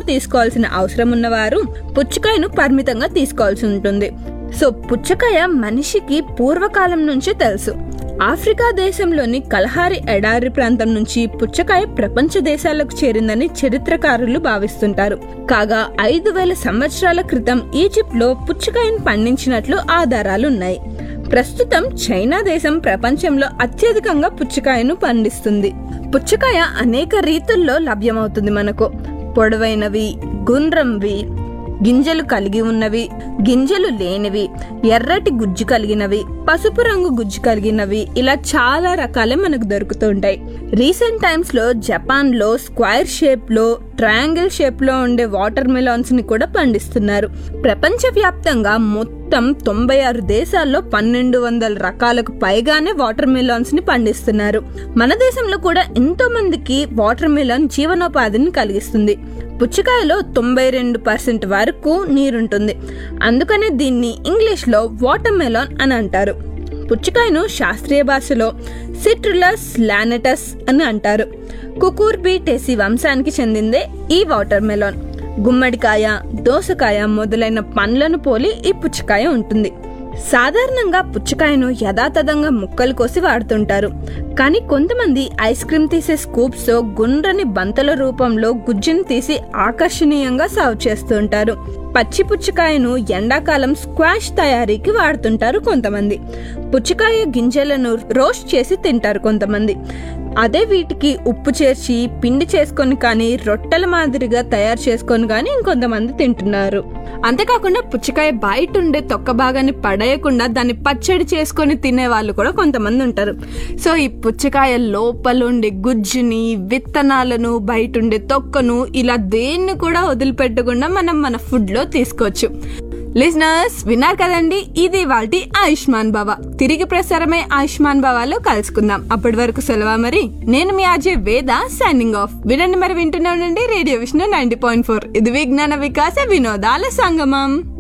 తీసుకోవాల్సిన అవసరం ఉన్నవారు పుచ్చకాయను పరిమితంగా తీసుకోవాల్సి ఉంటుంది సో పుచ్చకాయ మనిషికి పూర్వకాలం నుంచే తెలుసు ఆఫ్రికా దేశంలోని కలహారి ఎడారి ప్రాంతం నుంచి పుచ్చకాయ ప్రపంచ దేశాలకు చేరిందని చరిత్రకారులు భావిస్తుంటారు కాగా ఐదు వేల సంవత్సరాల క్రితం ఈజిప్ట్ లో పుచ్చకాయను పండించినట్లు ఆధారాలు ఉన్నాయి ప్రస్తుతం చైనా దేశం ప్రపంచంలో అత్యధికంగా పుచ్చకాయను పండిస్తుంది పుచ్చకాయ అనేక రీతుల్లో లభ్యమవుతుంది మనకు పొడవైనవి గుండ్రంవి గింజలు కలిగి ఉన్నవి గింజలు లేనివి ఎర్రటి గుజ్జు కలిగినవి పసుపు రంగు గుజ్జు కలిగినవి ఇలా చాలా రకాలే మనకు దొరుకుతుంటాయి రీసెంట్ టైమ్స్ లో జపాన్ లో స్క్వైర్ షేప్ లో ట్రయాంగిల్ షేప్ లో ఉండే వాటర్ మిలాన్స్ ని కూడా పండిస్తున్నారు ప్రపంచ వ్యాప్తంగా మొత్తం తొంభై ఆరు దేశాల్లో పన్నెండు వందల రకాలకు పైగానే వాటర్ మిలాన్స్ ని పండిస్తున్నారు మన దేశంలో కూడా ఎంతో మందికి వాటర్ మిలాన్ జీవనోపాధిని కలిగిస్తుంది పుచ్చకాయలో తొంభై రెండు పర్సెంట్ వరకు నీరుంటుంది అందుకనే దీన్ని ఇంగ్లీష్లో వాటర్ మెలాన్ అని అంటారు పుచ్చకాయను శాస్త్రీయ భాషలో సిట్రులస్ లానటస్ అని అంటారు కుకూర్బిటెసి వంశానికి చెందిందే ఈ వాటర్ మెలాన్ గుమ్మడికాయ దోసకాయ మొదలైన పండ్లను పోలి ఈ పుచ్చకాయ ఉంటుంది సాధారణంగా పుచ్చకాయను యథాతథంగా ముక్కలు కోసి వాడుతుంటారు కానీ కొంతమంది ఐస్ క్రీమ్ తీసే స్కూప్స్ తో గుండ్రని బంతల రూపంలో గుజ్జును తీసి ఆకర్షణీయంగా సర్వ్ చేస్తుంటారు పచ్చి పుచ్చకాయను ఎండాకాలం స్క్వాష్ తయారీకి వాడుతుంటారు కొంతమంది పుచ్చకాయ గింజలను రోస్ట్ చేసి తింటారు కొంతమంది అదే వీటికి ఉప్పు చేర్చి పిండి చేసుకొని కానీ రొట్టెల మాదిరిగా తయారు చేసుకొని కానీ ఇంకొంతమంది తింటున్నారు అంతేకాకుండా పుచ్చకాయ బయట ఉండే తొక్క భాగాన్ని పడేయకుండా దాన్ని పచ్చడి చేసుకొని తినే వాళ్ళు కూడా కొంతమంది ఉంటారు సో ఈ పుచ్చకాయ లోపల ఉండే గుజ్జుని విత్తనాలను బయట ఉండే తొక్కను ఇలా దేన్ని కూడా వదిలిపెట్టకుండా మనం మన ఫుడ్ లో తీసుకోవచ్చు లిజనర్స్ విన్నారు కదండి ఇది వాటి ఆయుష్మాన్ బాబా తిరిగి ప్రసారమే ఆయుష్మాన్ బాబాలో కలుసుకుందాం అప్పటి వరకు సెలవా మరి నేను మీ ఆర్జే వేద సైనింగ్ ఆఫ్ వినండి మరి వింటూనే ఉండండి radio Vishnu ninety point four ఇది విజ్ఞాన వికాస వినోదాల సంగమం